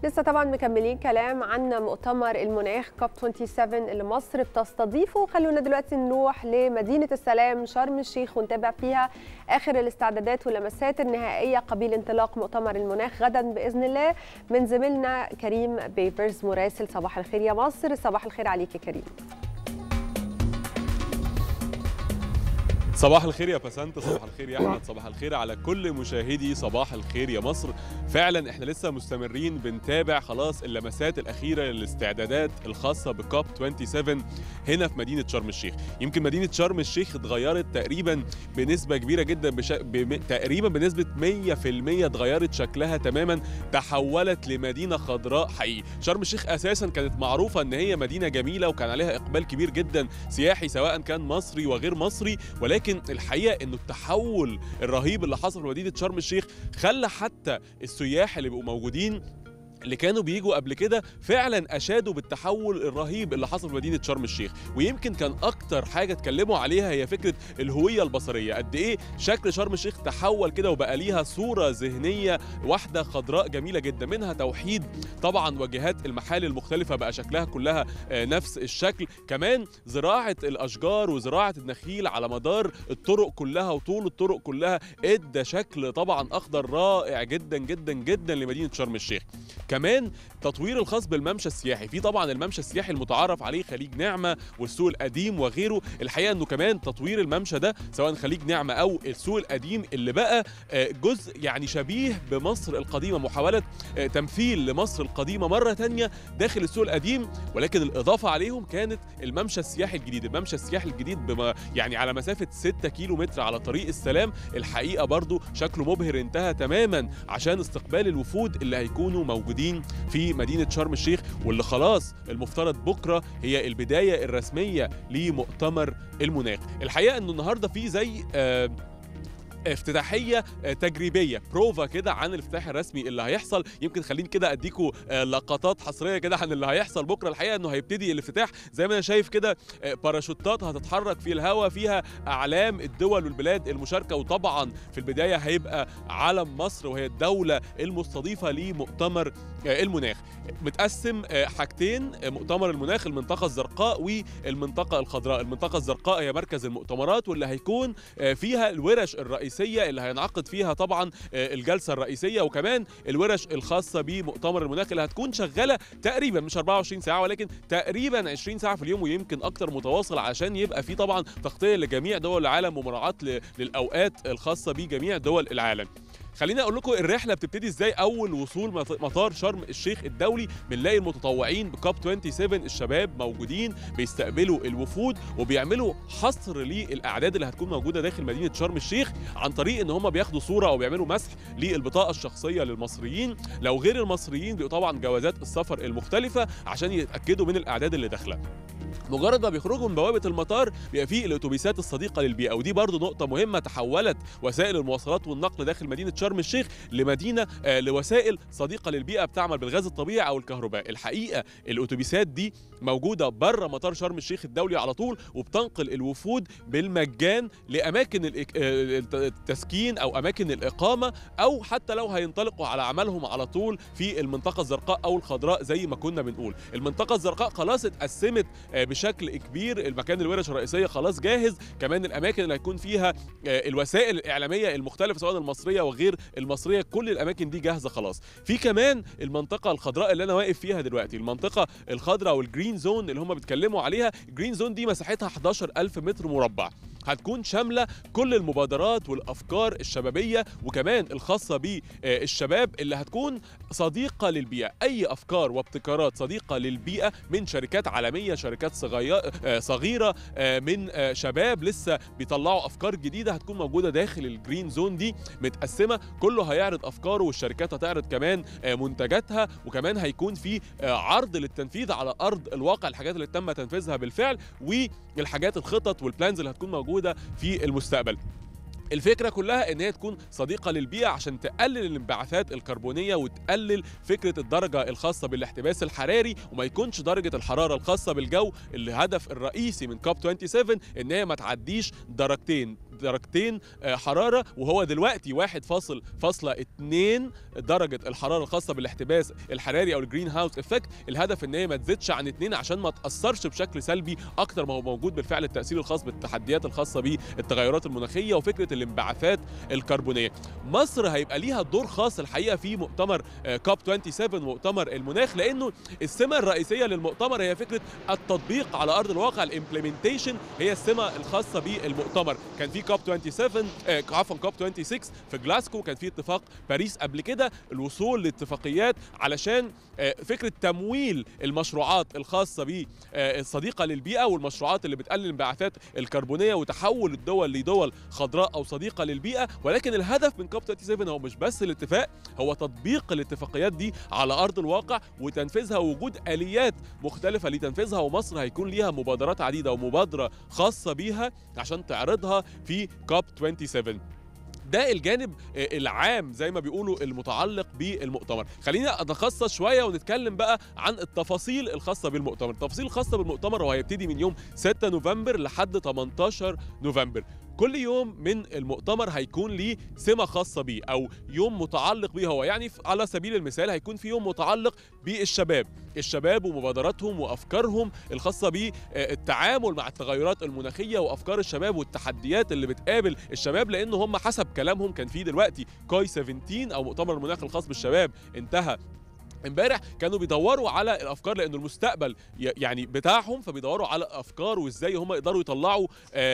لسه طبعا مكملين كلام عن مؤتمر المناخ كوب 27 اللي مصر بتستضيفه خلونا دلوقتي نروح لمدينه السلام شرم الشيخ ونتابع فيها اخر الاستعدادات واللمسات النهائيه قبيل انطلاق مؤتمر المناخ غدا باذن الله من زميلنا كريم بيبرز مراسل صباح الخير يا مصر صباح الخير عليك يا كريم صباح الخير يا بسنت صباح الخير يا احمد صباح الخير على كل مشاهدي صباح الخير يا مصر فعلا احنا لسه مستمرين بنتابع خلاص اللمسات الاخيره للاستعدادات الخاصه بكوب 27 هنا في مدينه شرم الشيخ يمكن مدينه شرم الشيخ اتغيرت تقريبا بنسبه كبيره جدا بش... ب... تقريبا بنسبه 100% اتغيرت شكلها تماما تحولت لمدينه خضراء حقيقي شرم الشيخ اساسا كانت معروفه ان هي مدينه جميله وكان عليها اقبال كبير جدا سياحي سواء كان مصري وغير مصري ولكن الحقيقه انه التحول الرهيب اللي حصل في مدينه شرم الشيخ خلى حتى السياح اللي بيبقوا موجودين اللي كانوا بيجوا قبل كده فعلا اشادوا بالتحول الرهيب اللي حصل في مدينه شرم الشيخ ويمكن كان اكتر حاجه اتكلموا عليها هي فكره الهويه البصريه قد ايه شكل شرم الشيخ تحول كده وبقى ليها صوره ذهنيه واحده خضراء جميله جدا منها توحيد طبعا واجهات المحال المختلفه بقى شكلها كلها نفس الشكل كمان زراعه الاشجار وزراعه النخيل على مدار الطرق كلها وطول الطرق كلها ادى شكل طبعا اخضر رائع جدا جدا جدا لمدينه شرم الشيخ كمان تطوير الخاص بالممشى السياحي في طبعا الممشى السياحي المتعارف عليه خليج نعمه والسوق القديم وغيره الحقيقه انه كمان تطوير الممشى ده سواء خليج نعمه او السوق القديم اللي بقى جزء يعني شبيه بمصر القديمه محاوله تمثيل لمصر القديمه مره تانية داخل السوق القديم ولكن الاضافه عليهم كانت الممشى السياحي الجديد الممشى السياحي الجديد بما يعني على مسافه 6 كيلو متر على طريق السلام الحقيقه برضو شكله مبهر انتهى تماما عشان استقبال الوفود اللي هيكونوا موجودين موجودين في مدينه شرم الشيخ واللي خلاص المفترض بكره هي البدايه الرسميه لمؤتمر المناخ الحقيقه انه النهارده في زي آه افتتاحيه تجريبيه بروفا كده عن الافتتاح الرسمي اللي هيحصل يمكن خليني كده اديكم لقطات حصريه كده عن اللي هيحصل بكره الحقيقه انه هيبتدي الافتتاح زي ما انا شايف كده باراشوتات هتتحرك في الهواء فيها اعلام الدول والبلاد المشاركه وطبعا في البدايه هيبقى علم مصر وهي الدوله المستضيفه لمؤتمر المناخ متقسم حاجتين مؤتمر المناخ المنطقه الزرقاء والمنطقه الخضراء المنطقه الزرقاء هي مركز المؤتمرات واللي هيكون فيها الورش الرئيسيه الرئيسيه اللي هينعقد فيها طبعا الجلسه الرئيسيه وكمان الورش الخاصه بمؤتمر المناخ اللي هتكون شغاله تقريبا مش 24 ساعه ولكن تقريبا 20 ساعه في اليوم ويمكن اكتر متواصل عشان يبقى في طبعا تغطيه لجميع دول العالم ومراعاه للاوقات الخاصه بجميع دول العالم خليني اقول لكم الرحله بتبتدي ازاي اول وصول مطار شرم الشيخ الدولي بنلاقي المتطوعين بكاب 27 الشباب موجودين بيستقبلوا الوفود وبيعملوا حصر للاعداد اللي هتكون موجوده داخل مدينه شرم الشيخ عن طريق ان هم بياخدوا صوره او بيعملوا مسح للبطاقه الشخصيه للمصريين لو غير المصريين بيبقوا طبعا جوازات السفر المختلفه عشان يتاكدوا من الاعداد اللي داخله مجرد ما بيخرجوا من بوابه المطار بيبقى فيه الاتوبيسات الصديقه للبيئه ودي برضو نقطه مهمه تحولت وسائل المواصلات والنقل داخل مدينه شرم الشيخ لمدينه آه لوسائل صديقه للبيئه بتعمل بالغاز الطبيعي او الكهرباء الحقيقه الاتوبيسات دي موجوده بره مطار شرم الشيخ الدولي على طول وبتنقل الوفود بالمجان لاماكن التسكين او اماكن الاقامه او حتى لو هينطلقوا على عملهم على طول في المنطقه الزرقاء او الخضراء زي ما كنا بنقول المنطقه الزرقاء خلاص اتقسمت بشكل كبير المكان الورش الرئيسيه خلاص جاهز كمان الاماكن اللي هيكون فيها الوسائل الاعلاميه المختلفه سواء المصريه وغير المصريه كل الاماكن دي جاهزه خلاص في كمان المنطقه الخضراء اللي انا واقف فيها دلوقتي المنطقه الخضراء والجرين زون اللي هم بيتكلموا عليها جرين زون دي مساحتها 11000 متر مربع هتكون شامله كل المبادرات والافكار الشبابيه وكمان الخاصه بالشباب اللي هتكون صديقه للبيئه اي افكار وابتكارات صديقه للبيئه من شركات عالميه شركات صغيره من شباب لسه بيطلعوا افكار جديده هتكون موجوده داخل الجرين زون دي متقسمه كله هيعرض افكاره والشركات هتعرض كمان منتجاتها وكمان هيكون في عرض للتنفيذ على ارض الواقع الحاجات اللي تم تنفيذها بالفعل والحاجات الخطط والبلانز اللي هتكون موجوده في المستقبل الفكره كلها ان هي تكون صديقه للبيئه عشان تقلل الانبعاثات الكربونيه وتقلل فكره الدرجه الخاصه بالاحتباس الحراري وما يكونش درجه الحراره الخاصه بالجو الهدف الرئيسي من كوب 27 ان هي ما تعديش درجتين درجتين حراره وهو دلوقتي 1.2 درجه الحراره الخاصه بالاحتباس الحراري او الجرين هاوس افكت الهدف ان هي ما تزيدش عن 2 عشان ما تاثرش بشكل سلبي اكتر ما هو موجود بالفعل التاثير الخاص بالتحديات الخاصه بالتغيرات المناخيه وفكره الانبعاثات الكربونيه مصر هيبقى ليها دور خاص الحقيقه في مؤتمر كوب 27 مؤتمر المناخ لانه السمه الرئيسيه للمؤتمر هي فكره التطبيق على ارض الواقع الامبلمنتيشن هي السمه الخاصه بالمؤتمر كان في كوب 27 عفوا كوب 26 في جلاسكو كان في اتفاق باريس قبل كده الوصول لاتفاقيات علشان فكره تمويل المشروعات الخاصه بالصديقه للبيئه والمشروعات اللي بتقلل الانبعاثات الكربونيه وتحول الدول لدول خضراء او صديقه للبيئه ولكن الهدف من كوب 27 هو مش بس الاتفاق هو تطبيق الاتفاقيات دي على ارض الواقع وتنفيذها ووجود اليات مختلفه لتنفيذها ومصر هيكون ليها مبادرات عديده ومبادره خاصه بيها عشان تعرضها في كوب 27 ده الجانب العام زي ما بيقولوا المتعلق بالمؤتمر خلينا نتخصص شويه ونتكلم بقى عن التفاصيل الخاصه بالمؤتمر التفاصيل الخاصه بالمؤتمر هو هيبتدي من يوم 6 نوفمبر لحد 18 نوفمبر كل يوم من المؤتمر هيكون ليه سمة خاصة بيه أو يوم متعلق بيه هو يعني على سبيل المثال هيكون في يوم متعلق بالشباب الشباب ومبادراتهم وأفكارهم الخاصة بالتعامل مع التغيرات المناخية وأفكار الشباب والتحديات اللي بتقابل الشباب لأن هم حسب كلامهم كان في دلوقتي كوي 17 أو مؤتمر المناخ الخاص بالشباب انتهى امبارح كانوا بيدوروا على الافكار لان المستقبل يعني بتاعهم فبيدوروا على افكار وازاي هم يقدروا يطلعوا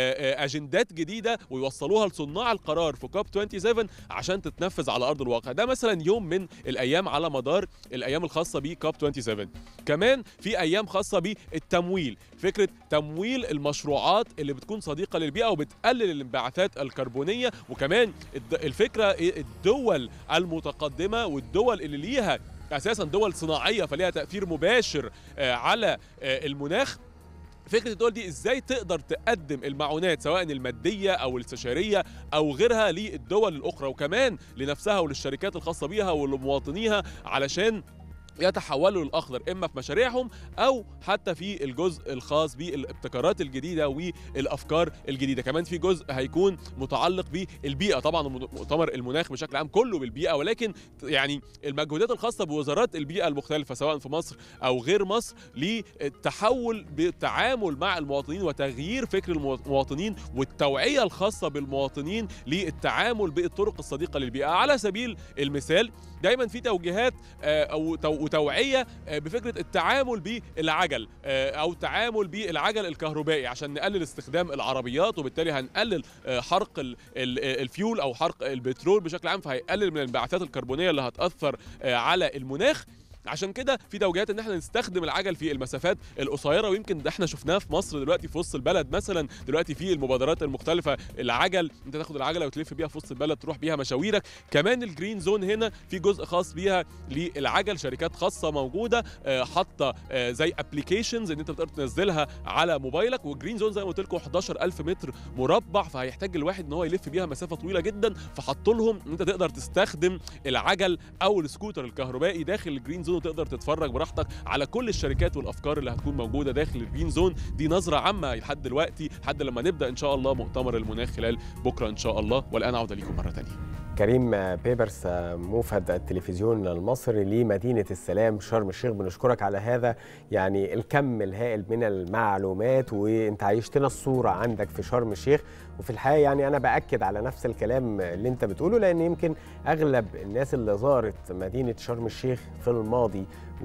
اجندات جديده ويوصلوها لصناع القرار في كوب 27 عشان تتنفذ على ارض الواقع ده مثلا يوم من الايام على مدار الايام الخاصه بكوب 27 كمان في ايام خاصه بالتمويل فكره تمويل المشروعات اللي بتكون صديقه للبيئه وبتقلل الانبعاثات الكربونيه وكمان الفكره الدول المتقدمه والدول اللي ليها اساسا دول صناعيه فليها تاثير مباشر على المناخ فكره الدول دي ازاي تقدر تقدم المعونات سواء الماديه او الاستشاريه او غيرها للدول الاخرى وكمان لنفسها وللشركات الخاصه بيها ولمواطنيها علشان يتحولوا للاخضر اما في مشاريعهم او حتى في الجزء الخاص بالابتكارات الجديده والافكار الجديده كمان في جزء هيكون متعلق بالبيئه طبعا مؤتمر المناخ بشكل عام كله بالبيئه ولكن يعني المجهودات الخاصه بوزارات البيئه المختلفه سواء في مصر او غير مصر للتحول بالتعامل مع المواطنين وتغيير فكر المواطنين والتوعيه الخاصه بالمواطنين للتعامل بالطرق الصديقه للبيئه على سبيل المثال دايما في توجيهات او وتوعيه بفكره التعامل بالعجل او التعامل بالعجل الكهربائي عشان نقلل استخدام العربيات وبالتالي هنقلل حرق الفيول او حرق البترول بشكل عام فهيقلل من الانبعاثات الكربونيه اللي هتاثر على المناخ عشان كده في توجيهات ان احنا نستخدم العجل في المسافات القصيره ويمكن ده احنا شفناه في مصر دلوقتي في وسط البلد مثلا دلوقتي في المبادرات المختلفه العجل انت تاخد العجله وتلف بيها في وسط البلد تروح بيها مشاويرك كمان الجرين زون هنا في جزء خاص بيها للعجل شركات خاصه موجوده حاطه زي ابلكيشنز ان انت بتقدر تنزلها على موبايلك والجرين زون زي ما قلت لكم 11000 متر مربع فهيحتاج الواحد ان هو يلف بيها مسافه طويله جدا فحطوا لهم ان انت تقدر تستخدم العجل او السكوتر الكهربائي داخل الجرين زون وتقدر تتفرج براحتك على كل الشركات والافكار اللي هتكون موجوده داخل الجرين زون دي نظره عامه لحد دلوقتي لحد لما نبدا ان شاء الله مؤتمر المناخ خلال بكره ان شاء الله والان اعود لكم مره ثانيه كريم بيبرس موفد التلفزيون المصري لمدينة السلام شرم الشيخ بنشكرك على هذا يعني الكم الهائل من المعلومات وانت عيشتنا الصورة عندك في شرم الشيخ وفي الحقيقة يعني أنا بأكد على نفس الكلام اللي انت بتقوله لأن يمكن أغلب الناس اللي زارت مدينة شرم الشيخ في الماضي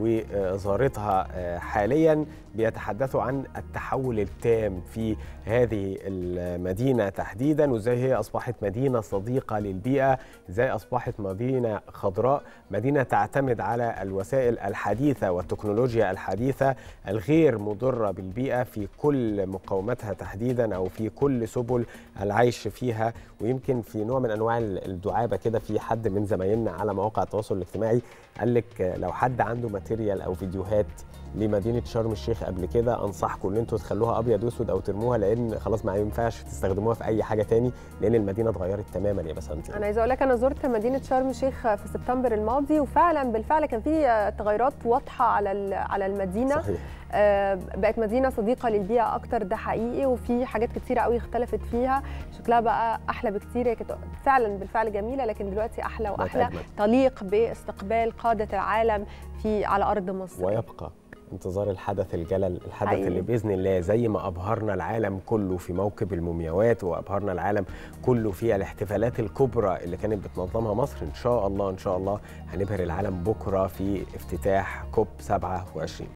وزارتها حاليا بيتحدثوا عن التحول التام في هذه المدينة تحديدا وازاي هي أصبحت مدينة صديقة للبيئة ازاي أصبحت مدينة خضراء مدينة تعتمد على الوسائل الحديثة والتكنولوجيا الحديثة الغير مضرة بالبيئة في كل مقاومتها تحديدا أو في كل سبل العيش فيها ويمكن في نوع من أنواع الدعابة كده في حد من زمايلنا على مواقع التواصل الاجتماعي قال لك لو حد عنده ماتيريال أو فيديوهات لمدينه شرم الشيخ قبل كده انصحكم ان انتوا تخلوها ابيض واسود او ترموها لان خلاص ما ينفعش تستخدموها في اي حاجه تاني لان المدينه اتغيرت تماما يا بسنت انا عايزه اقول لك انا زرت مدينه شرم الشيخ في سبتمبر الماضي وفعلا بالفعل كان في تغيرات واضحه على على المدينه صحيح بقت مدينه صديقه للبيئه اكتر ده حقيقي وفي حاجات كتيره قوي اختلفت فيها شكلها بقى احلى بكتير هي كانت فعلا بالفعل جميله لكن دلوقتي احلى واحلى تليق باستقبال قاده العالم في على ارض مصر ويبقى انتظار الحدث الجلل الحدث حقيقي. اللي باذن الله زي ما ابهرنا العالم كله في موكب المومياوات وابهرنا العالم كله في الاحتفالات الكبرى اللي كانت بتنظمها مصر ان شاء الله ان شاء الله هنبهر العالم بكره في افتتاح كوب 27